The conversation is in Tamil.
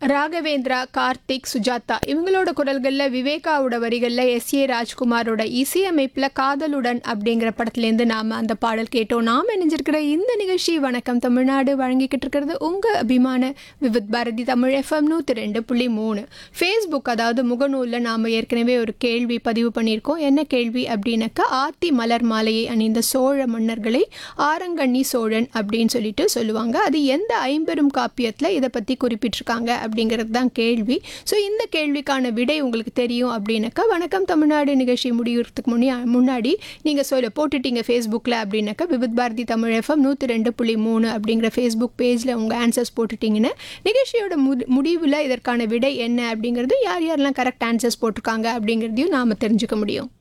ராகவேந்திரா கார்த்திக் சுஜாதா இவங்களோட குரல்களில் விவேகாவோட வரிகளில் எஸ் ஏ ராஜ்குமாரோட இசையமைப்பில் காதலுடன் அப்படிங்கிற படத்துலேருந்து நாம் அந்த பாடல் கேட்டோம் நாம் இணைஞ்சிருக்கிற இந்த நிகழ்ச்சி வணக்கம் தமிழ்நாடு வழங்கிக்கிட்டு இருக்கிறது உங்கள் அபிமான விவித் பாரதி தமிழ் எஃப்எம் நூற்றி ரெண்டு புள்ளி மூணு ஃபேஸ்புக் அதாவது முகநூலில் நாம் ஏற்கனவே ஒரு கேள்வி பதிவு பண்ணியிருக்கோம் என்ன கேள்வி அப்படின்னாக்கா ஆத்தி மலர் மாலையை அணிந்த சோழ மன்னர்களை ஆரங்கண்ணி சோழன் அப்படின்னு சொல்லிட்டு சொல்லுவாங்க அது எந்த ஐம்பெரும் காப்பியத்தில் இதை பற்றி குறிப்பிட்டிருக்காங்க அப்படிங்கிறது தான் கேள்வி ஸோ இந்த கேள்விக்கான விடை உங்களுக்கு தெரியும் அப்படின்னாக்கா வணக்கம் தமிழ்நாடு நிகழ்ச்சி முடிகிறதுக்கு முன்னே முன்னாடி நீங்கள் சொல்ல போட்டுட்டீங்க ஃபேஸ்புக்கில் அப்படின்னாக்கா விவித் பாரதி தமிழ் எஃப்எம் நூற்றி ரெண்டு புள்ளி மூணு அப்படிங்கிற ஃபேஸ்புக் பேஜில் உங்கள் ஆன்சர்ஸ் போட்டுட்டிங்கன்னா நிகழ்ச்சியோட மு முடிவில் இதற்கான விடை என்ன அப்படிங்கிறது யார் யாரெல்லாம் கரெக்ட் ஆன்சர்ஸ் போட்டிருக்காங்க அப்படிங்கிறதையும் நாம் தெரிஞ்சுக்க முடியும்